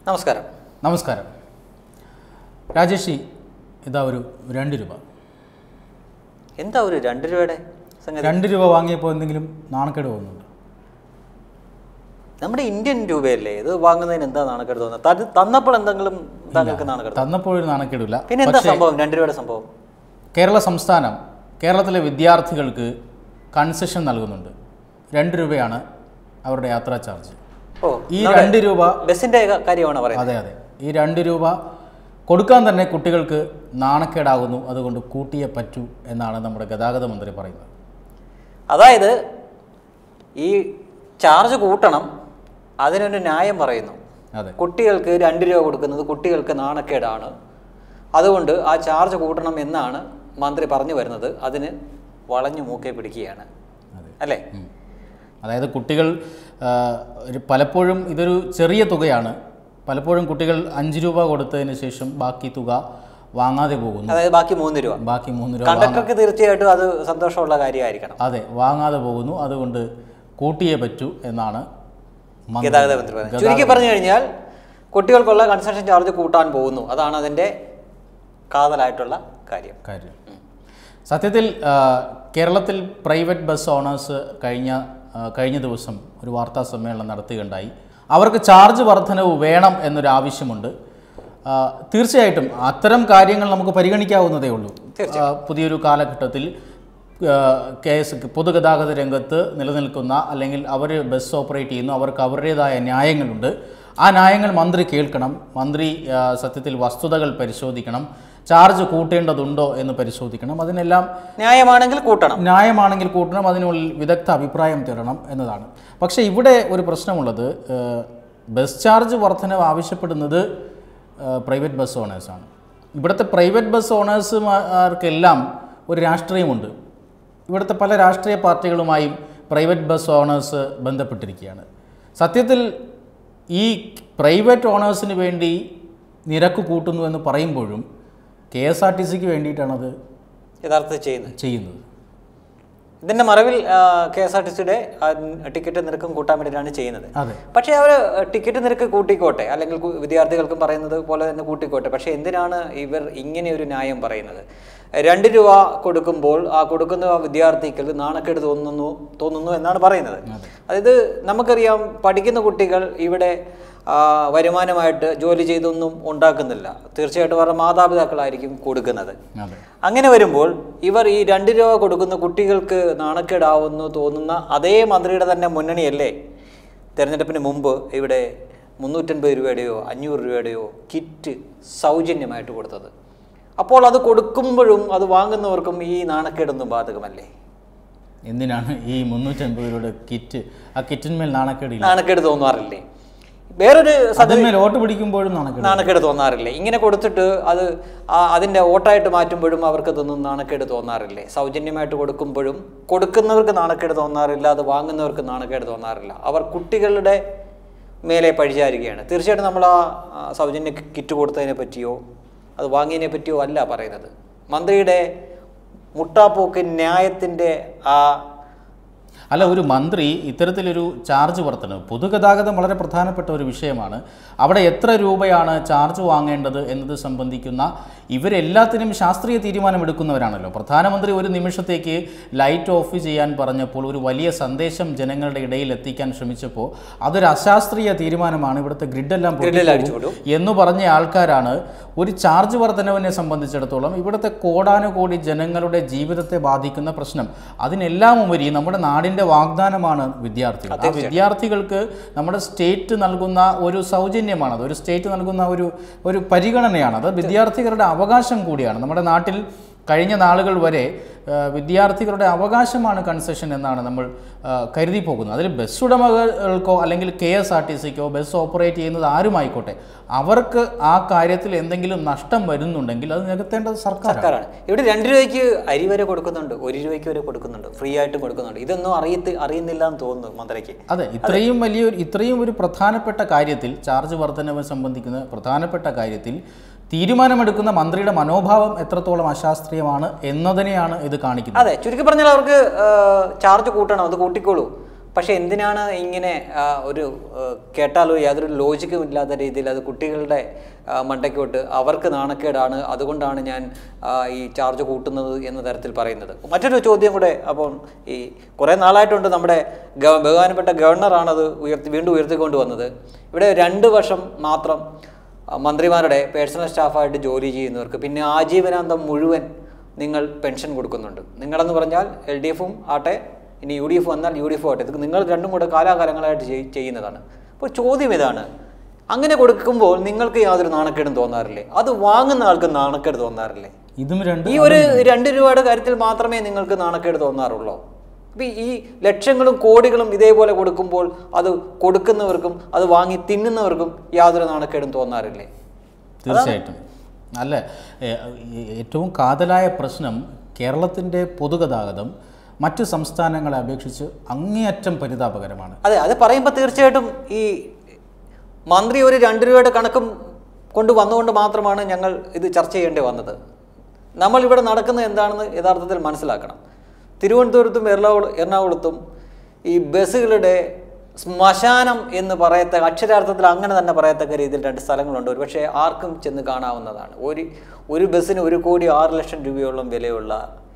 നമസ്കാരം നമസ്കാരം രാജേഷി ഇതാ ഒരു രണ്ട് രൂപ എന്താ ഒരു രണ്ട് രൂപയുടെ സംഗതി രണ്ട് രൂപ വാങ്ങിയപ്പോൾ എന്തെങ്കിലും നാണക്കേട് തോന്നുന്നുണ്ട് നമ്മുടെ ഇന്ത്യൻ രൂപയല്ലേ ഇത് വാങ്ങുന്നതിന് എന്താ നാണക്കേട് തോന്നുന്നത് തത് തന്നപ്പോൾ എന്തെങ്കിലും താങ്കൾക്ക് നാണക്കേട് തോന്നി? തന്നപ്പോൾ ഒരു നാണക്കേടില്ല പിന്നെ എന്താ സംഭവം രണ്ട് രൂപയുടെ സംഭവം കേരള സംസ്ഥാനം കേരളത്തിലെ വിദ്യാർത്ഥികൾക്ക് കൺസെഷൻ നൽകുന്നുണ്ട് രണ്ട് രൂപയാണ് അവരുടെ യാത്രാ ചാർജ് ഓ ഈ രണ്ട് രൂപ ബസ്സിന്റെ ക- കാര്യമാണ് പറയുന്നത് അതെ അതെ ഈ രണ്ട് രൂപ കൊടുക്കാൻ തന്നെ കുട്ടികൾക്ക് നാണക്കേടാകുന്നു അതുകൊണ്ട് കൂട്ടിയേ പറ്റൂ എന്നാണ് നമ്മുടെ ഗതാഗത മന്ത്രി പറയുന്നത് അതായത് ഈ ചാർജ് കൂട്ടണം അതിനൊരു ന്യായം പറയുന്നു അതെ കുട്ടികൾക്ക് രണ്ട് രൂപ കൊടുക്കുന്നത് കുട്ടികൾക്ക് നാണക്കേടാണ് അതുകൊണ്ട് ആ ചാർജ് കൂട്ടണം എന്നാണ് മന്ത്രി പറഞ്ഞു വരുന്നത് അതിന് വളഞ്ഞു മൂക്കെ പിടിക്കുകയാണ് അതെ അല്ലേ ഉം. അതായത് കുട്ടികൾ ആ, ഒരു പലപ്പോഴും ഇതൊരു ചെറിയ തുകയാണ് പലപ്പോഴും കുട്ടികൾ അഞ്ച് രൂപ കൊടുത്തതിന് ശേഷം ബാക്കി തുക വാങ്ങാതെ പോകുന്നു അതായത് ബാക്കി മൂന്ന് രൂപ ബാക്കി മൂന്ന് രൂപ കണ്ടക്ടർക്ക് തീർച്ചയായിട്ടും അത് സന്തോഷമുള്ള കാര്യമായിരിക്കണം അതെ വാങ്ങാതെ പോകുന്നു അതുകൊണ്ട് കൂട്ടിയേ പറ്റൂ എന്നാണ് മന്ത്രി ഗതാഗത മന്ത്രി പറയുന്നത് ചുരുക്കി പറഞ്ഞു കഴിഞ്ഞാൽ കുട്ടികൾക്കുള്ള കൺസെഷൻ ചാർജ് കൂട്ടാൻ പോകുന്നു അതാണ് അതിൻ്റെ കാതലായിട്ടുള്ള കാര്യം കാര്യം സത്യത്തിൽ ആ, കേരളത്തിൽ പ്രൈവറ്റ് ബസ് ഓണേഴ്സ് കഴിഞ്ഞ ആ, കഴിഞ്ഞ ദിവസം ഒരു വാർത്താ സമ്മേളനം നടത്തുകയുണ്ടായി അവർക്ക് ചാർജ് വർധനവ് വേണം എന്നൊരു ആവശ്യമുണ്ട് ആ, തീർച്ചയായിട്ടും അത്തരം കാര്യങ്ങൾ നമുക്ക് പരിഗണിക്കാവുന്നതേ ഉള്ളൂ ആ, പുതിയൊരു കാലഘട്ടത്തിൽ കെ എസ് പൊതുഗതാഗത രംഗത്ത് നിലനിൽക്കുന്ന അല്ലെങ്കിൽ അവർ ബസ് ഓപ്പറേറ്റ് ചെയ്യുന്നു അവർക്ക് അവരുടേതായ ന്യായങ്ങളുണ്ട് ആ ന്യായങ്ങൾ മന്ത്രി കേൾക്കണം മന്ത്രി ആ, സത്യത്തിൽ വസ്തുതകൾ പരിശോധിക്കണം ചാർജ് കൂട്ടേണ്ടതുണ്ടോ എന്ന് പരിശോധിക്കണം അതിനെല്ലാം ന്യായമാണെങ്കിൽ കൂട്ടണം ന്യായമാണെങ്കിൽ കൂട്ടണം അതിനുള്ളിൽ വിദഗ്ധ അഭിപ്രായം തേടണം എന്നതാണ് പക്ഷേ ഇവിടെ ഒരു പ്രശ്നമുള്ളത് ഏഹ്, ബസ് ചാർജ് വർധനവ് ആവശ്യപ്പെടുന്നത് ഏഹ്, പ്രൈവറ്റ് ബസ് ഓണേഴ്സാണ് ഇവിടുത്തെ പ്രൈവറ്റ് ബസ് ഓണേഴ്സുമാർക്കെല്ലാം ഒരു രാഷ്ട്രീയമുണ്ട് ഇവിടുത്തെ പല രാഷ്ട്രീയ പാർട്ടികളുമായും പ്രൈവറ്റ് ബസ് ഓണേഴ്സ് ബന്ധപ്പെട്ടിരിക്കുകയാണ് സത്യത്തിൽ ഈ പ്രൈവറ്റ് ഓണേഴ്സിന് വേണ്ടി നിരക്ക് കൂട്ടുന്നു എന്ന് പറയുമ്പോഴും കെ എസ് ആർ ടി സിക്ക് വേണ്ടിയിട്ടാണത് യഥാർത്ഥത്തിൽ ചെയ്യുന്നത് ചെയ്യുന്നത് ഇതിന്റെ മറവിൽ കെ എസ് ആർ ടി സിയുടെ ടിക്കറ്റ് നിരക്കും കൂട്ടാൻ വേണ്ടിയിട്ടാണ് ചെയ്യുന്നത് അതെ പക്ഷേ അവർ ടിക്കറ്റ് നിരക്ക് കൂട്ടിക്കോട്ടെ അല്ലെങ്കിൽ കു- വിദ്യാർത്ഥികൾക്കും പറയുന്നത് പോലെ തന്നെ കൂട്ടിക്കോട്ടെ പക്ഷേ എന്തിനാണ് ഇവർ ഇങ്ങനെ ഒരു ന്യായം പറയുന്നത് രണ്ട് രൂപ കൊടുക്കുമ്പോൾ ആ കൊടുക്കുന്ന വിദ്യാർത്ഥിക്ക് നാണക്കേട് തോന്നുന്നു തോന്നുന്നു എന്നാണ് പറയുന്നത് അതായത് നമുക്കറിയാം പഠിക്കുന്ന കുട്ടികൾ ഇവിടെ ആ, വരുമാനമായിട്ട് ജോലി ചെയ്തൊന്നും ഉണ്ടാക്കുന്നില്ല തീർച്ചയായിട്ടും അവരുടെ മാതാപിതാക്കളായിരിക്കും കൊടുക്കുന്നത് അതെ അങ്ങനെ വരുമ്പോൾ ഇവർ ഈ രണ്ട് രൂപ കൊടുക്കുന്ന കുട്ടികൾക്ക് നാണക്കേടാവുന്നു തോന്നുന്ന അതേ മന്ത്രിയുടെ തന്നെ മുന്നണിയല്ലേ തിരഞ്ഞെടുപ്പിന് മുമ്പ് ഇവിടെ മുന്നൂറ്റൻപത് രൂപയുടെയോ അഞ്ഞൂറ് രൂപയുടെയോ കിറ്റ് സൗജന്യമായിട്ട് കൊടുത്തത് അപ്പോൾ അത് കൊടുക്കുമ്പോഴും അത് വാങ്ങുന്നവർക്കും ഈ നാണക്കേടൊന്നും ബാധകമല്ലേ എന്തിനാണ് ഈ മുന്നൂറ്റൻപത് രൂപയുടെ കിറ്റ് ആ കിറ്റിന്മേൽ നാണക്കേടില്ല നാണക്കേട് തോന്നാറില്ലേ വേറൊരു സ- അതിന്മേൽ വോട്ട് പിടിക്കുമ്പോഴും നാണക്കേട് നാണക്കേട് തോന്നാറില്ലേ ഇങ്ങനെ കൊടുത്തിട്ട് അത് ആ- അതിന്റെ വോട്ടായിട്ട് മാറ്റുമ്പോഴും അവർക്ക് ഇതൊന്നും നാണക്കേട് തോന്നാറില്ലേ സൗജന്യമായിട്ട് കൊടുക്കുമ്പോഴും കൊടുക്കുന്നവർക്ക് നാണക്കേട് തോന്നാറില്ല അത് വാങ്ങുന്നവർക്ക് നാണക്കേട് തോന്നാറില്ല അവർ കുട്ടികളുടെ മേലെ പഴിചാരുകയാണ് തീർച്ചയായിട്ടും നമ്മൾ ആ ആ സൗജന്യ കിറ്റ് കൊടുത്തതിനെ പറ്റിയോ അത് വാങ്ങിയതിനെ പറ്റിയോ അല്ല പറയുന്നത് മന്ത്രിയുടെ മുട്ടാപ്പോക്ക് ന്യായത്തിൻ്റെ ആ അല്ല ഒരു മന്ത്രി ഇത്തരത്തിലൊരു ചാർജ് വർധനവ് പൊതുഗതാഗതം വളരെ പ്രധാനപ്പെട്ട ഒരു വിഷയമാണ് അവിടെ എത്ര രൂപയാണ് ചാർജ് വാങ്ങേണ്ടത് എന്നത് സംബന്ധിക്കുന്ന ഇവരെല്ലാത്തിനും ശാസ്ത്രീയ തീരുമാനമെടുക്കുന്നവരാണല്ലോ പ്രധാനമന്ത്രി ഒരു നിമിഷത്തേക്ക് ലൈറ്റ് ഓഫ് ചെയ്യാൻ പറഞ്ഞപ്പോൾ ഒരു വലിയ സന്ദേശം ജനങ്ങളുടെ ഇടയിൽ എത്തിക്കാൻ ശ്രമിച്ചപ്പോൾ അതൊരു അശാസ്ത്രീയ തീരുമാനമാണ് ഇവിടുത്തെ ഗ്രിഡെല്ലാം ഗ്രിഡിൽ പൊട്ടിപ്പോകും അടിച്ചുവിടും എന്ന് പറഞ്ഞ ആൾക്കാരാണ് ഒരു ചാർജ് വർധനവിനെ സംബന്ധിച്ചിടത്തോളം ഇവിടുത്തെ കോടാനുകോടി ജനങ്ങളുടെ ജീവിതത്തെ ബാധിക്കുന്ന പ്രശ്നം അതിനെല്ലാം ഉപരി നമ്മുടെ നാടിൻ്റെ വാഗ്ദാനമാണ് വിദ്യാർത്ഥികൾ ആ വിദ്യാർത്ഥികൾക്ക് നമ്മുടെ സ്റ്റേറ്റ് നൽകുന്ന ഒരു സൗജന്യമാണ് അത് ഒരു സ്റ്റേറ്റ് നൽകുന്ന ഒരു ഒരു പരിഗണനയാണ് അത് വിദ്യാർത്ഥികളുടെ അവകാശം കൂടിയാണ് നമ്മുടെ നാട്ടിൽ കഴിഞ്ഞ നാളുകൾ വരെ ആ, വിദ്യാർത്ഥികളുടെ അവകാശമാണ് കൺസെഷൻ എന്നാണ് നമ്മൾ ആ, കരുതി പോകുന്നത് അതിൽ ബസ് ഉടമകൾക്കോ അല്ലെങ്കിൽ കെ എസ് ആർ ടി സിക്കോ ബസ് ഓപ്പറേറ്റ് ചെയ്യുന്നത് ആരുമായിക്കോട്ടെ അവർക്ക് ആ കാര്യത്തിൽ എന്തെങ്കിലും നഷ്ടം വരുന്നുണ്ടെങ്കിൽ അത് നികത്തേണ്ടത് സർക്കാരാണ് സർക്കാരാണ് ഇവിടെ രണ്ട് രൂപയ്ക്ക് അരി വരെ കൊടുക്കുന്നുണ്ട് ഒരു രൂപയ്ക്ക് വരെ കൊടുക്കുന്നുണ്ട് ഫ്രീ ആയിട്ട് കൊടുക്കുന്നുണ്ട് ഇതൊന്നും അറിയത്തി അറിയുന്നില്ല എന്ന് തോന്നുന്നു മന്ത്രിക്ക് അതെ ഇത്രയും വലിയൊരു ഇത്രയും ഒരു പ്രധാനപ്പെട്ട കാര്യത്തിൽ ചാർജ് വർധനവ് സംബന്ധിക്കുന്ന പ്രധാനപ്പെട്ട കാര്യത്തിൽ തീരുമാനമെടുക്കുന്ന മന്ത്രിയുടെ മനോഭാവം എത്രത്തോളം അശാസ്ത്രീയമാണ് എന്നതിനെയാണ് ഇത് കാണിക്കുന്നത് അതെ ചുരുക്കി പറഞ്ഞാൽ അവർക്ക് ചാർജ് കൂട്ടണം അത് കൂട്ടിക്കോളൂ പക്ഷെ എന്തിനാണ് ഇങ്ങനെ ആ, ഒരു ആ, കേട്ടാലോ യാതൊരു ലോജിക്കും ഇല്ലാത്ത രീതിയിൽ അത് കുട്ടികളുടെ ആ, മണ്ടയ്ക്കോട്ട് അവർക്ക് നാണക്കേടാണ് അതുകൊണ്ടാണ് ഞാൻ ആ, ഈ ചാർജ് കൂട്ടുന്നത് എന്ന തരത്തിൽ പറയുന്നത് മറ്റൊരു ചോദ്യം കൂടെ അപ്പോൾ ഈ കുറേ നാളായിട്ടുണ്ട് നമ്മുടെ ഗവ ബഹുമാനപ്പെട്ട ഗവർണറാണത് ഉയർത്തി വീണ്ടും ഉയർത്തിക്കൊണ്ട് വന്നത് ഇവിടെ രണ്ട് വർഷം മാത്രം ആ, മന്ത്രിമാരുടെ പേഴ്സണൽ സ്റ്റാഫായിട്ട് ജോലി ചെയ്യുന്നവർക്ക് പിന്നെ ആജീവനാന്തം മുഴുവൻ നിങ്ങൾ പെൻഷൻ കൊടുക്കുന്നുണ്ട് നിങ്ങളെന്ന് പറഞ്ഞാൽ എൽ ഡി എഫും ആട്ടെ ഇനി യു ഡി എഫ് വന്നാൽ യു ഡി എഫ് ആട്ടെ ഇത് നിങ്ങൾ രണ്ടും കൂടെ കാലാകാലങ്ങളായിട്ട് ചെയ്- ചെയ്യുന്നതാണ് അപ്പോൾ ചോദ്യം ഇതാണ് അങ്ങനെ കൊടുക്കുമ്പോൾ നിങ്ങൾക്ക് യാതൊരു നാണക്കേടും തോന്നാറില്ലേ അത് വാങ്ങുന്ന ആൾക്ക് നാണക്കേട് തോന്നാറില്ലേ ഇതും രണ്ട് ഈ ഒരു രണ്ട് രൂപയുടെ കാര്യത്തിൽ മാത്രമേ നിങ്ങൾക്ക് നാണക്കേട് തോന്നാറുള്ളൂ അപ്പം ഈ ലക്ഷങ്ങളും കോടികളും ഇതേപോലെ കൊടുക്കുമ്പോൾ അത് കൊടുക്കുന്നവർക്കും അത് വാങ്ങി തിന്നുന്നവർക്കും യാതൊരു നാണക്കേടും തോന്നാറില്ലേ തീർച്ചയായിട്ടും അല്ല ഏ- ഏ- ഏറ്റവും കാതലായ പ്രശ്നം കേരളത്തിൻ്റെ പൊതുഗതാഗതം മറ്റു സംസ്ഥാനങ്ങളെ അപേക്ഷിച്ച് അങ്ങേയറ്റം പരിതാപകരമാണ് അതെ അത് പറയുമ്പോൾ തീർച്ചയായിട്ടും ഈ മന്ത്രി ഒരു രണ്ട് രൂപയുടെ കണക്കും കൊണ്ട് വന്നുകൊണ്ട് മാത്രമാണ് ഞങ്ങൾ ഇത് ചർച്ച ചെയ്യേണ്ടി വന്നത് നമ്മൾ ഇവിടെ നടക്കുന്നത് എന്താണെന്ന് യഥാർത്ഥത്തിൽ മനസ്സിലാക്കണം തിരുവനന്തപുരത്തും എറണാകുളം എറണാകുളത്തും ഈ ബസ്സുകളുടെ ശ്മശാനം എന്ന് പറയത്ത അക്ഷരാർത്ഥത്തിൽ അങ്ങനെ തന്നെ പറയത്തക്ക രീതിയിൽ രണ്ട് സ്ഥലങ്ങളുണ്ട് ഒരു പക്ഷേ ആർക്കും ചെന്ന് കാണാവുന്നതാണ് ഒരു ഒരു ബസ്സിന് ഒരു കോടി ആറ് ലക്ഷം രൂപയോളം വിലയുള്ള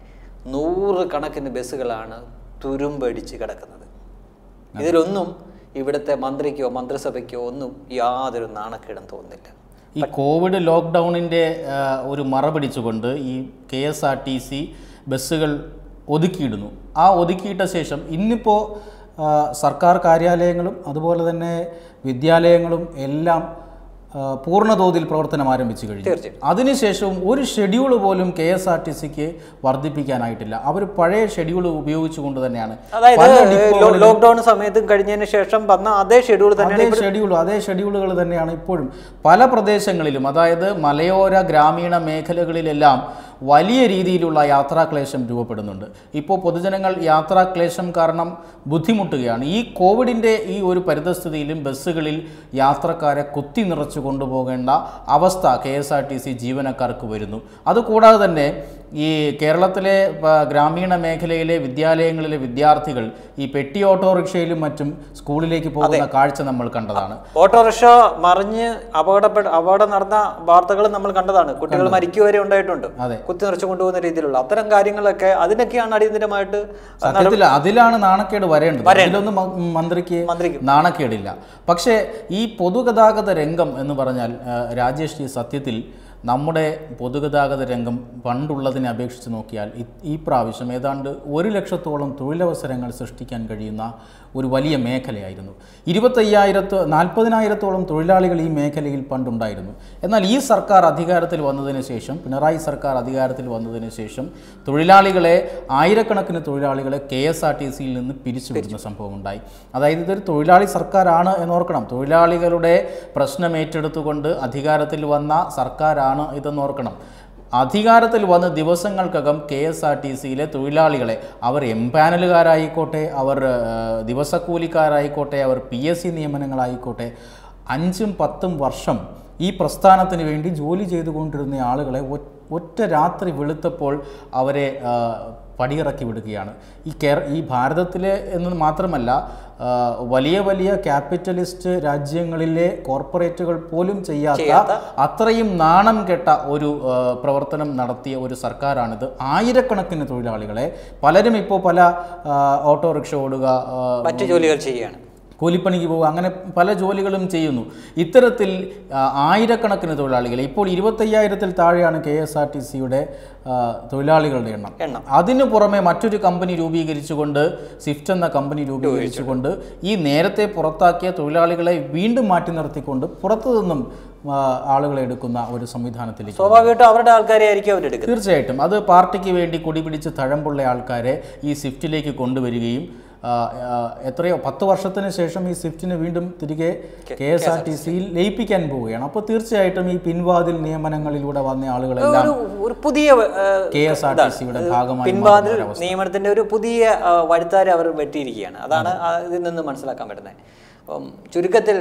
നൂറ് കണക്കിന് ബസ്സുകളാണ് തുരുമ്പടിച്ച് കിടക്കുന്നത് ഇതിലൊന്നും ഇവിടുത്തെ മന്ത്രിക്കോ മന്ത്രിസഭയ്ക്കോ ഒന്നും യാതൊരു നാണക്കേടും തോന്നുന്നില്ല ഈ കോവിഡ് ലോക്ക്ഡൗണിൻ്റെ ആ, ഒരു മറ പിടിച്ചുകൊണ്ട് ഈ K S R T C ബസ്സുകൾ ഒതുക്കിയിടുന്നു ആ ഒതുക്കിയിട്ട ശേഷം ഇന്നിപ്പോൾ ആ, സർക്കാർ കാര്യാലയങ്ങളും അതുപോലെ തന്നെ വിദ്യാലയങ്ങളും എല്ലാം ആ, പൂർണ്ണതോതിൽ പ്രവർത്തനം ആരംഭിച്ചു കഴിഞ്ഞു തീർച്ചയായും അതിനുശേഷവും ഒരു ഷെഡ്യൂൾ പോലും കെ എസ് ആർ ടി സിക്ക് വർദ്ധിപ്പിക്കാനായിട്ടില്ല അവർ പഴയ ഷെഡ്യൂൾ ഉപയോഗിച്ചുകൊണ്ട് തന്നെയാണ് അതായത് പല ലോ- ഡിപ്പോകളിലും ലോക്ക്ഡൌൺ സമയത്തും കഴിഞ്ഞതിന് ശേഷം വന്ന അതേ ഷെഡ്യൂൾ തന്നെയാണ് അതേ ഷെഡ്യൂൾ അതേ ഷെഡ്യൂളുകൾ തന്നെയാണ് ഇപ്പോഴും പല പ്രദേശങ്ങളിലും അതായത് മലയോര ഗ്രാമീണ മേഖലകളിലെല്ലാം വലിയ രീതിയിലുള്ള യാത്രാക്ലേശം രൂപപ്പെടുന്നുണ്ട് ഇപ്പോൾ പൊതുജനങ്ങൾ യാത്രാക്ലേശം കാരണം ബുദ്ധിമുട്ടുകയാണ് ഈ കോവിഡിൻ്റെ ഈ ഒരു പരിതസ്ഥിതിയിലും ബസ്സുകളിൽ യാത്രക്കാരെ കുത്തി നിറച്ചു കൊണ്ടുപോകേണ്ട അവസ്ഥ K S R T C ജീവനക്കാർക്ക് വരുന്നു അതുകൂടാതെ തന്നെ ഈ കേരളത്തിലെ പ, ഗ്രാമീണ മേഖലയിലെ വിദ്യാലയങ്ങളിലെ വിദ്യാർത്ഥികൾ ഈ പെട്ടി ഓട്ടോറിക്ഷയിലും മറ്റും സ്കൂളിലേക്ക് പോകുന്ന കാഴ്ച നമ്മൾ കണ്ടതാണ് ഓട്ടോറിക്ഷ മറിഞ്ഞ് അപകടപ്പെട്ട അപകടം നടന്ന വാർത്തകൾ നമ്മൾ കണ്ടതാണ് കുട്ടികൾ മരിക്കുക വരെ ഉണ്ടായിട്ടുണ്ട് അതെ. കുത്തി നിറച്ചു കൊണ്ടുപോകുന്ന രീതിയിലുള്ള അത്തരം കാര്യങ്ങളൊക്കെ അതിനൊക്കെയാണ് അടിയന്തരമായിട്ട് സത്യത്തിൽ അതിലാണ് നാണക്കേട് വരേണ്ടത് അതിലൊന്നും മ- മന്ത്രിക്ക് മന്ത്രിക്ക് നാണക്കേടില്ല പക്ഷേ ഈ പൊതുഗതാഗത രംഗം എന്ന് പറഞ്ഞാൽ ആ, രാജേഷ് ഈ സത്യത്തിൽ നമ്മുടെ പൊതുഗതാഗത രംഗം പണ്ടുള്ളതിനെ അപേക്ഷിച്ച് നോക്കിയാൽ ഇ- ഈ പ്രാവശ്യം ഏതാണ്ട് ഒരു ലക്ഷത്തോളം തൊഴിലവസരങ്ങൾ സൃഷ്ടിക്കാൻ കഴിയുന്ന ഒരു വലിയ മേഖലയായിരുന്നു ഇരുപത്തയ്യായിരത്ത് നാൽപ്പതിനായിരത്തോളം തൊഴിലാളികൾ ഈ മേഖലയിൽ പണ്ടുണ്ടായിരുന്നു എന്നാൽ ഈ സർക്കാർ അധികാരത്തിൽ വന്നതിന് ശേഷം പിണറായി സർക്കാർ അധികാരത്തിൽ വന്നതിന് ശേഷം തൊഴിലാളികളെ ആയിരക്കണക്കിന് തൊഴിലാളികളെ കെ എസ് ആർ ടി സിയിൽ നിന്ന് പിരിച്ചുവിടുന്ന സംഭവം ഉണ്ടായി അതായത് ഇതൊരു തൊഴിലാളി സർക്കാരാണ് എന്നോർക്കണം തൊഴിലാളികളുടെ പ്രശ്നം ഏറ്റെടുത്തുകൊണ്ട് അധികാരത്തിൽ വന്ന സർക്കാരാണ് ഇതെന്നോർക്കണം അധികാരത്തിൽ വന്ന് ദിവസങ്ങൾക്കകം കെ എസ് ആർ ടി സിയിലെ തൊഴിലാളികളെ അവർ എംപാനലുകാരായിക്കോട്ടെ അവർ ആ, ദിവസക്കൂലിക്കാരായിക്കോട്ടെ അവർ പി എസ് സി നിയമനങ്ങളായിക്കോട്ടെ അഞ്ചും പത്തും വർഷം ഈ പ്രസ്ഥാനത്തിന് വേണ്ടി ജോലി ചെയ്തുകൊണ്ടിരുന്ന ആളുകളെ ഒ- ഒറ്റ രാത്രി വെളുത്തപ്പോൾ അവരെ ആ, പടിയിറക്കി വിടുകയാണ് ഈ കേര ഈ ഭാരതത്തിലെ എന്ന് മാത്രമല്ല ആ, വലിയ വലിയ ക്യാപിറ്റലിസ്റ്റ് രാജ്യങ്ങളിലെ കോർപ്പറേറ്റുകൾ പോലും ചെയ്യാത്ത അത്രയും നാണം കെട്ട ഒരു ആ, പ്രവർത്തനം നടത്തിയ ഒരു സർക്കാരാണിത് ആയിരക്കണക്കിന് തൊഴിലാളികളെ പലരും ഇപ്പോൾ പല ആ, ഓട്ടോറിക്ഷ ഓടുക ആ, മറ്റു ജോലികൾ ചെയ്യുകയാണ് കൂലിപ്പണിക്ക് പോകുക അങ്ങനെ പല ജോലികളും ചെയ്യുന്നു ഇത്തരത്തിൽ ആ, ആയിരക്കണക്കിന് തൊഴിലാളികൾ ഇപ്പോൾ ഇരുപത്തയ്യായിരത്തിൽ താഴെയാണ് കെ എസ് ആർ ടി സിയുടെ തൊഴിലാളികളുടെ എണ്ണം എണ്ണം. അതിനു പുറമെ മറ്റൊരു കമ്പനി രൂപീകരിച്ചുകൊണ്ട് സ്വിഫ്റ്റ് എന്ന കമ്പനി രൂപീകരിച്ചുകൊണ്ട് ഈ നേരത്തെ പുറത്താക്കിയ തൊഴിലാളികളെ വീണ്ടും മാറ്റി നിർത്തിക്കൊണ്ട് പുറത്തു നിന്നും ആ, ആളുകളെ എടുക്കുന്ന ഒരു സംവിധാനത്തിലേക്ക് സ്വാഭാവികമായിട്ടും അവരുടെ ആൾക്കാരെ ആയിരിക്കും അവരെടുക്കുന്നത് തീർച്ചയായിട്ടും അത് പാർട്ടിക്ക് വേണ്ടി കൊടി പിടിച്ച് തഴമ്പുള്ള ആൾക്കാരെ ഈ സ്വിഫ്റ്റിലേക്ക് കൊണ്ടുവരികയും ആ, ആ, എത്രയോ പത്ത് വർഷത്തിന് ശേഷം ഈ സ്വിഫ്റ്റിനെ വീണ്ടും തിരികെ കെ എസ് ആർ ടി സിയിൽ ലയിപ്പിക്കാൻ പോവുകയാണ് അപ്പോൾ തീർച്ചയായിട്ടും ഈ പിൻവാതിൽ നിയമനങ്ങളിലൂടെ വന്ന ആളുകളെല്ലാം ഒരു ഒരു പുതിയ ഏഹ്, കെ എസ് ആർ ടി സിയുടെ ഭാഗമായി പിൻവാതിൽ മാറുന്ന ഒരവസ്ഥ. നിയമനത്തിന്റെ ഒരു പുതിയ ആ, വഴിത്താര അവർ വെട്ടിയിരിക്കുകയാണ് അതാണ് ആ ഇതിൽ നിന്ന് മനസ്സിലാക്കാൻ പറ്റുന്നത് അപ്പം ചുരുക്കത്തിൽ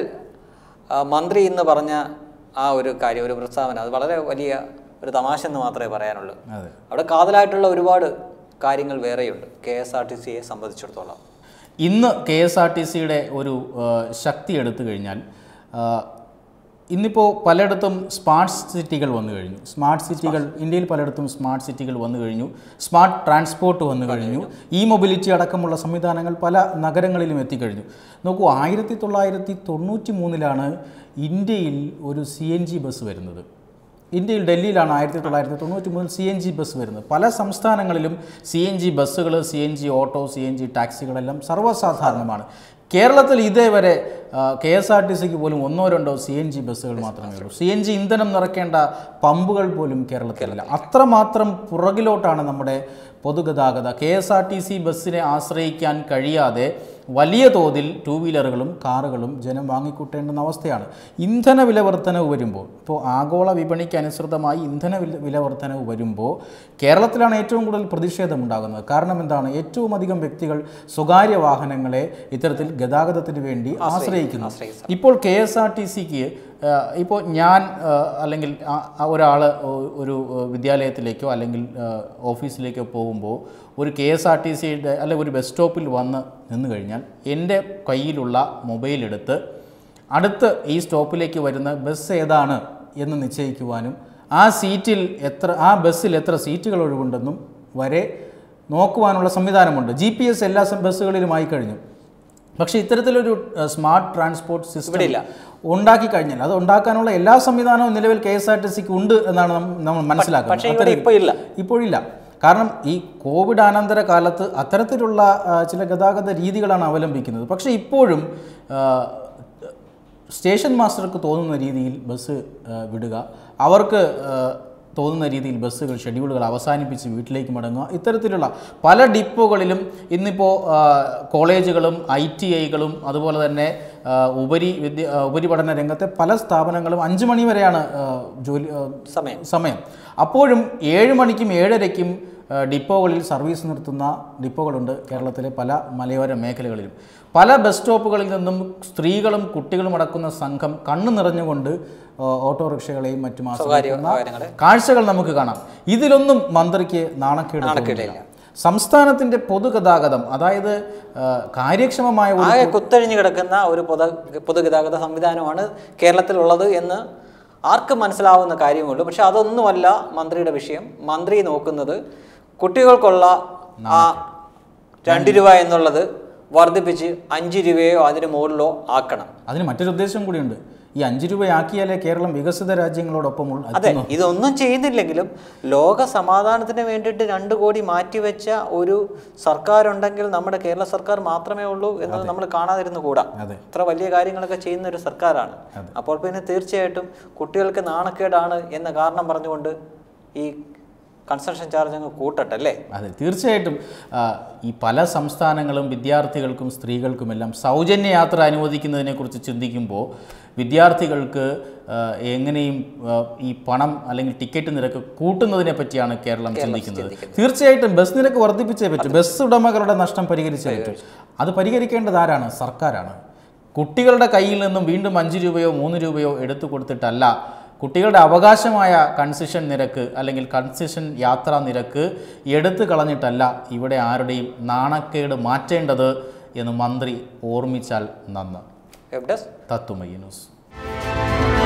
ആ, മന്ത്രി എന്ന് പറഞ്ഞ ആ ഒരു കാര്യം ഒരു പ്രസ്താവന അത് വളരെ വലിയ ഒരു തമാശ എന്ന് മാത്രമേ പറയാനുള്ളൂ അതെ അവിടെ കാതലായിട്ടുള്ള ഒരുപാട് കാര്യങ്ങൾ വേറെയുണ്ട് കെ എസ് ആർ ടി സിയെ സംബന്ധിച്ചിടത്തോളം ഇന്ന് കെ എസ് ആർ ടി സിയുടെ ഒരു ആ, ശക്തി എടുത്തു കഴിഞ്ഞാൽ ആ, ഇന്നിപ്പോൾ പലയിടത്തും സ്മാർട്ട് സിറ്റികൾ വന്നു കഴിഞ്ഞു സ്മാർട്ട് സിറ്റികൾ ഇന്ത്യയിൽ പലയിടത്തും സ്മാർട്ട് സിറ്റികൾ വന്നു കഴിഞ്ഞു സ്മാർട്ട് ട്രാൻസ്പോർട്ട് വന്നു കഴിഞ്ഞു ഇ മൊബിലിറ്റി അടക്കമുള്ള സംവിധാനങ്ങൾ പല നഗരങ്ങളിലും എത്തിക്കഴിഞ്ഞു നോക്കൂ ആയിരത്തി തൊള്ളായിരത്തി തൊണ്ണൂറ്റി മൂന്നിലാണ് ഇന്ത്യയിൽ ഒരു സി എൻ ജി ബസ് വരുന്നത് ഇന്ത്യയിൽ ഡൽഹിയിലാണ് ആയിരത്തി തൊള്ളായിരത്തി തൊണ്ണൂറ്റി മൂന്നിൽ സി എൻ ജി ബസ് വരുന്നത് പല സംസ്ഥാനങ്ങളിലും സി എൻ ജി ബസ്സുകൾ C N G auto C N G ടാക്സികളെല്ലാം സർവ്വസാധാരണമാണ് കേരളത്തിൽ ഇതേവരെ കെ എസ് ആർ ടി സിക്ക് പോലും ഒന്നോ രണ്ടോ സി എൻ ജി ബസ്സുകൾ മാത്രമേ ഉള്ളൂ സി എൻ ജി ഇന്ധനം നിറയ്ക്കേണ്ട പമ്പുകൾ പോലും കേരളത്തിലില്ല അത്രമാത്രം പുറകിലോട്ടാണ് നമ്മുടെ പൊതുഗതാഗത K S R T C ബസ്സിനെ ആശ്രയിക്കാൻ കഴിയാതെ വലിയ തോതിൽ ടൂ വീലറുകളും കാറുകളും ജനം വാങ്ങിക്കൂട്ടേണ്ടുന്ന അവസ്ഥയാണ് ഇന്ധന വില വർധനവ് വരുമ്പോൾ ഇപ്പോൾ ആഗോള വിപണിക്ക് അനുസൃതമായി ഇന്ധന വില വില വർധനവ് വരുമ്പോൾ കേരളത്തിലാണ് ഏറ്റവും കൂടുതൽ പ്രതിഷേധം ഉണ്ടാകുന്നത് കാരണം എന്താണ് ഏറ്റവും അധികം വ്യക്തികൾ സ്വകാര്യ വാഹനങ്ങളെ ഇത്തരത്തിൽ ഗതാഗതത്തിന് വേണ്ടി ആശ്രയിക്കുന്നു ഇപ്പോൾ കെ എസ് ആർ ടി സിക്ക് ഇപ്പോൾ ഞാൻ ആ, അല്ലെങ്കിൽ ഒരാൾ ഒരു ആ, വിദ്യാലയത്തിലേക്കോ അല്ലെങ്കിൽ ആ, ഓഫീസിലേക്കോ പോകുമ്പോൾ ഒരു കെ എസ് ആർ ടി സിയുടെ അല്ലെങ്കിൽ ഒരു ബസ് സ്റ്റോപ്പിൽ വന്ന് നിന്ന് കഴിഞ്ഞാൽ എൻ്റെ കയ്യിലുള്ള മൊബൈൽ എടുത്ത് അടുത്ത് ഈ സ്റ്റോപ്പിലേക്ക് വരുന്ന ബസ് ഏതാണ് എന്ന് നിശ്ചയിക്കുവാനും ആ സീറ്റിൽ എത്ര ആ ബസ്സിൽ എത്ര സീറ്റുകൾ ഒഴിവുണ്ടെന്നും വരെ നോക്കുവാനുള്ള സംവിധാനമുണ്ട് ജി പി എസ് എല്ലാ സം- ബസ്സുകളിലുമായി കഴിഞ്ഞു പക്ഷേ ഇത്തരത്തിലൊരു അഹ്, സ്മാർട്ട് ട്രാൻസ്പോർട്ട് സിസ്റ്റം ഇവിടെയില്ല. ഉണ്ടാക്കി കഴിഞ്ഞാൽ അത് ഉണ്ടാക്കാനുള്ള എല്ലാ സംവിധാനവും നിലവിൽ കെ എസ് ആർ ടി സിക്ക് ഉണ്ട് എന്നാണ് നം- നമ്മൾ പക്ഷേ മനസ്സിലാക്കുന്നത് ഇവിടെ ഇപ്പൊ ഇല്ല ഇപ്പോഴില്ല കാരണം ഈ കോവിഡ് അനന്തര കാലത്ത് അത്തരത്തിലുള്ള ആ, ചില ഗതാഗത രീതികളാണ് അവലംബിക്കുന്നത് പക്ഷേ ഇപ്പോഴും ആ, സ്റ്റേഷൻ മാസ്റ്റർക്ക് തോന്നുന്ന രീതിയിൽ ബസ് ആ, വിടുക അവർക്ക് ആ, തോന്നുന്ന രീതിയിൽ ബസ്സുകൾ ഷെഡ്യൂളുകൾ അവസാനിപ്പിച്ച് വീട്ടിലേക്ക് മടങ്ങുക ഇത്തരത്തിലുള്ള പല ഡിപ്പോകളിലും ഇന്നിപ്പോൾ ആ, കോളേജുകളും ഐ ടി ഐകളും അതുപോലെ തന്നെ ആ, ഉപരി വിദ്യ ആ, ഉപരിപഠന രംഗത്തെ പല സ്ഥാപനങ്ങളും അഞ്ച് മണി വരെയാണ് ആ, ജോലി ആ, സമയം സമയം അപ്പോഴും ഏഴ് മണിക്കും ഏഴരയ്ക്കും ആ, ഡിപ്പോകളിൽ സർവീസ് നിർത്തുന്ന ഡിപ്പോകളുണ്ട് കേരളത്തിലെ പല മലയോര മേഖലകളിലും പല ബസ് സ്റ്റോപ്പുകളിൽ നിന്നും സ്ത്രീകളും കുട്ടികളും അടക്കുന്ന സംഘം കണ്ണു നിറഞ്ഞുകൊണ്ട് ആ, ഓട്ടോറിക്ഷകളെയും മറ്റും സ്വകാര്യ ആശ്രയിക്കുന്ന വാഹനങ്ങളെ കാഴ്ചകൾ നമുക്ക് കാണാം ഇതിലൊന്നും മന്ത്രിക്ക് നാണക്കേട് നാണക്കേടില്ല. തോന്നുന്നില്ല. സംസ്ഥാനത്തിന്റെ പൊതുഗതാഗതം അതായത് ആ, കാര്യക്ഷമമായ ഒരു ആകെ കുത്തഴിഞ്ഞു കിടക്കുന്ന ഒരു പൊതു പൊതുഗതാഗത സംവിധാനമാണ് കേരളത്തിലുള്ളത് എന്ന് ആർക്കും മനസ്സിലാവുന്ന കാര്യമുള്ളൂ പക്ഷെ അതൊന്നുമല്ല മന്ത്രിയുടെ വിഷയം മന്ത്രി നോക്കുന്നത് കുട്ടികൾക്കുള്ള ആ രണ്ട് രൂപ എന്നുള്ളത് വർദ്ധിപ്പിച്ച് അഞ്ച് രൂപയോ അതിന് മുകളിലോ ആക്കണം അതിന് മറ്റൊരു ഉദ്ദേശം കൂടിയുണ്ട് ഈ അഞ്ച് രൂപയാക്കിയാലേ കേരളം വികസിത രാജ്യങ്ങളോടൊപ്പം ഉൾ- അതെ ഇതൊന്നും ചെയ്യുന്നില്ലെങ്കിലും ലോക സമാധാനത്തിന് വേണ്ടിയിട്ട് രണ്ട് കോടി മാറ്റിവെച്ച ഒരു സർക്കാർ ഉണ്ടെങ്കിൽ നമ്മുടെ കേരള സർക്കാർ മാത്രമേ ഉള്ളൂ എന്നത് നമ്മൾ കാണാതിരുന്നു കൂടാ അതെ. ഇത്ര വലിയ കാര്യങ്ങളൊക്കെ ചെയ്യുന്ന ഒരു സർക്കാരാണ് അപ്പോൾ പിന്നെ തീർച്ചയായിട്ടും കുട്ടികൾക്ക് നാണക്കേടാണ് എന്ന കാരണം പറഞ്ഞുകൊണ്ട് ഈ കൺസ്ട്രക്ഷൻ ചാർജ് അങ്ങ് കൂട്ടട്ടല്ലേ അതെ തീർച്ചയായിട്ടും ആ, ഈ പല സംസ്ഥാനങ്ങളും വിദ്യാർത്ഥികൾക്കും സ്ത്രീകൾക്കുമെല്ലാം സൗജന്യ യാത്ര അനുവദിക്കുന്നതിനെക്കുറിച്ച് ചിന്തിക്കുമ്പോൾ വിദ്യാർത്ഥികൾക്ക് ആ, എങ്ങനെയും ആ, ഈ പണം അല്ലെങ്കിൽ ടിക്കറ്റ് നിരക്ക് കൂട്ടുന്നതിനെ പറ്റിയാണ് കേരളം ചിന്തിക്കുന്നത് തീർച്ചയായിട്ടും ബസ് നിരക്ക് വർദ്ധിപ്പിച്ചേ പറ്റൂ ബസ് ഉടമകളുടെ നഷ്ടം പരിഹരിച്ചേ പറ്റൂ അത് പരിഹരിക്കേണ്ടത് ആരാണ് സർക്കാരാണ് കുട്ടികളുടെ കയ്യിൽ നിന്നും വീണ്ടും അഞ്ച് രൂപയോ മൂന്ന് രൂപയോ എടുത്തു കൊടുത്തിട്ടല്ല കുട്ടികളുടെ അവകാശമായ കൺസെഷൻ നിരക്ക് അല്ലെങ്കിൽ കൺസെഷൻ യാത്രാ നിരക്ക് എടുത്തു കളഞ്ഞിട്ടല്ല ഇവിടെ ആരുടെയും നാണക്കേട് മാറ്റേണ്ടത് എന്ന് മന്ത്രി ഓർമ്മിച്ചാൽ നന്ന് വെബ് ഡെസ്ക് തത്തുമയി ന്യൂസ്